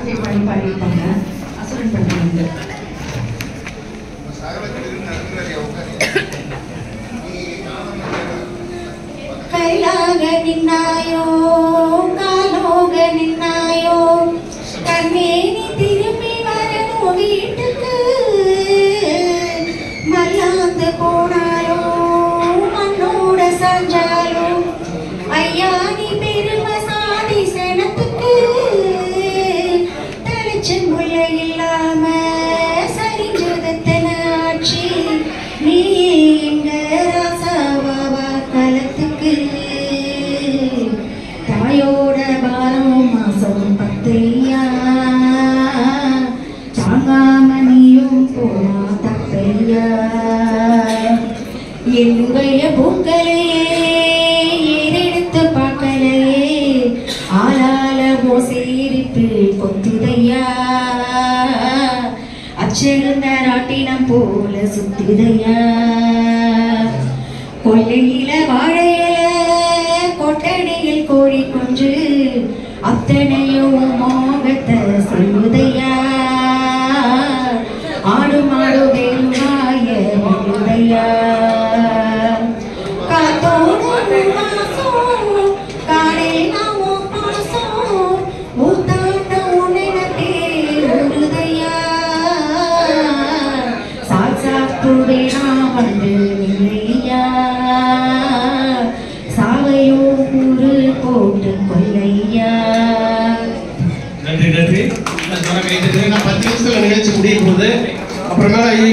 ராசாத்தி பாடி பாடியிருப்பாங்க அசுரன் படத்துல இருந்து ಕೈಲಾಗ ನಿನ್ನಾಯೋ ಕಾಲೋಗ ನಿನ್ನಾಯೋ கண்ணேனி திரும்பி வரணும் வீட்டுக்கு மல்லாந்து போனாலோ மண்ணோட சாஞ்சாலோ ஐயா நீ பெருமை சாதி சனத்துக்கு தலைச்சன் முள்ள இல்லாம சரிஞ்சதத்தன ஆட்சி நீ எங்க ராசாவாவா களத்துக்கு தாயோட பாரம் மாசம் பத்தையா தாங்காம நீயும் போனா தப்பையா என்னுடைய பூக்களையே ஏறெடுத்து பார்க்கலையே ஆளால மோசேரிப்பு கொத்துதையா அச்செழுந்த ராட்டினம் போல சுத்துதையா கொள்ளையில வாழையில கொட்டடியில் கோழி குஞ்சு அத்தனையும் மோகத்தை சொல்லுதையா ஆடு மாடு வேலுவாய விழுதையா காத்தோடு வாசம் காடே நாமோ பாசம் ஊத்தாட்ட உனக்கே உருதையா சாட்சாத்துவே நான் வந்து நிலையா சாவையோ கூறு போட்டு கொல்லையா நன்றி நன்றி நான் பத்து நிமிஷத்துல நிகழ்ச்சி முடிய போகுது அப்புறமேல